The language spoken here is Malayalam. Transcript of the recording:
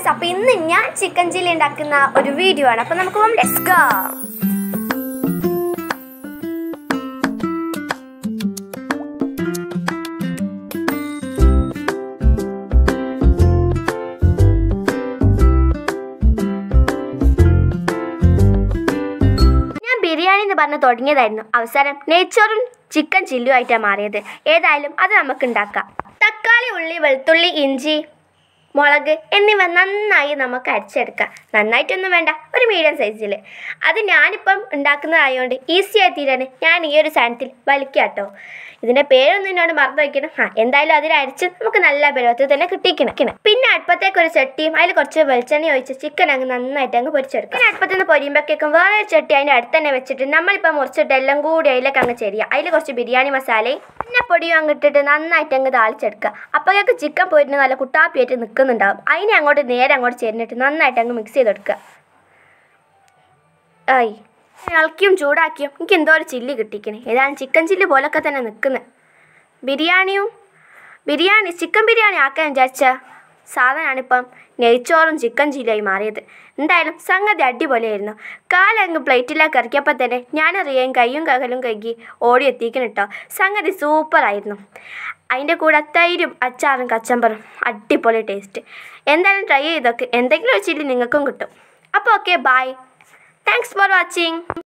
അപ്പോൾ ഇന്ന് ഞാൻ ചിക്കൻ ചില്ലി ഉണ്ടാക്കുന്ന ഒരു വീഡിയോ ആണ് അപ്പോൾ നമുക്ക് പോകാം ലെറ്റ്സ് ഗോ ഞാൻ ബിരിയാണി എന്ന് പറഞ്ഞ് തുടങ്ങിയതായിരുന്നു അവസാനം നെയ്ച്ചോറും ചിക്കൻ ചില്ലും ആയിട്ടാണ് മാറിയത് ഏതായാലും അത് നമുക്ക് ഉണ്ടാക്കാം തക്കാളി ഉള്ളി വെളുത്തുള്ളി ഇഞ്ചി മുളക് എന്നിവ നന്നായി നമുക്ക് അരച്ചെടുക്കാം നന്നായിട്ടൊന്നും വേണ്ട ഒരു മീഡിയം സൈസിൽ അത് ഞാനിപ്പം ഉണ്ടാക്കുന്നതായതുകൊണ്ട് ഈസി ആയി തീരാൻ ഞാൻ ഈ ഒരു സാധനത്തിൽ വലിക്കാട്ടോ ഇതിൻ്റെ പേരൊന്നും എന്നോട് മറന്നു വയ്ക്കണം ആ എന്തായാലും അതിൽ അരച്ച് നമുക്ക് നല്ല പരുവത്തിൽ തന്നെ കിട്ടിക്കണം പിന്നെ അടുപ്പത്തേക്ക് ഒരു ചട്ടിയും അതിൽ കുറച്ച് വെളിച്ചെണ്ണ ഒഴിച്ച് ചിക്കൻ അങ്ങ് നന്നായിട്ട് അങ്ങ് പൊരിച്ചെടുക്കാം പിന്നെ അടുപ്പത്ത് നിന്ന് പൊരിയുമ്പോഴേക്കും വേറെ ഒരു ചട്ടി അതിൻ്റെ അടുത്ത് തന്നെ വെച്ചിട്ട് നമ്മളിപ്പോൾ മുറിച്ചിട്ട് എല്ലാം കൂടി അതിലേക്ക് അങ്ങ് ചെരിയുക അതിൽ കുറച്ച് ബിരിയാണി മസാലയും പിന്നെ പൊടിയും അങ്ങ് ഇട്ടിട്ട് നന്നായിട്ട് അങ്ങ് താളിച്ചെടുക്കുക അപ്പോഴേക്ക് ചിക്കൻ പോയിട്ട് നല്ല കുട്ടാപ്പിയായിട്ട് നിൽക്കുന്നുണ്ടാവും അതിനെ അങ്ങോട്ട് നേരെ അങ്ങോട്ട് ചെരിഞ്ഞിട്ട് നന്നായിട്ട് അങ്ങ് മിക്സ് ചെയ്തെടുക്കുക ആയി ഇളക്കിയും ചൂടാക്കിയും എനിക്ക് എന്തോ ഒരു ചില്ലി കിട്ടിക്കണേ ഏതാണ് ചിക്കൻ ചില്ലി പോലൊക്കെ തന്നെ നിൽക്കുന്നത് ബിരിയാണിയും ബിരിയാണി ചിക്കൻ ബിരിയാണി ആക്കാൻ വിചാരിച്ച സാധനമാണിപ്പം നെയ്ച്ചോറും ചിക്കൻ ചില്ലിയായി മാറിയത് എന്തായാലും സംഗതി അടിപൊളിയായിരുന്നു കാലങ്ങ് പ്ലേറ്റിലേക്ക് ഇറക്കിയപ്പോൾ തന്നെ ഞാൻ അറിയാൻ കയ്യും കകലും കഴുകി ഓടി എത്തിക്കണം കേട്ടോ സംഗതി സൂപ്പറായിരുന്നു അതിൻ്റെ കൂടെ തൈരും അച്ചാറും കച്ചമ്പറും അടിപൊളി ടേസ്റ്റ് എന്തായാലും ട്രൈ ചെയ്തൊക്കെ എന്തെങ്കിലും ഒരു ചില്ലി നിങ്ങൾക്കും കിട്ടും അപ്പോൾ okay bye thanks for watching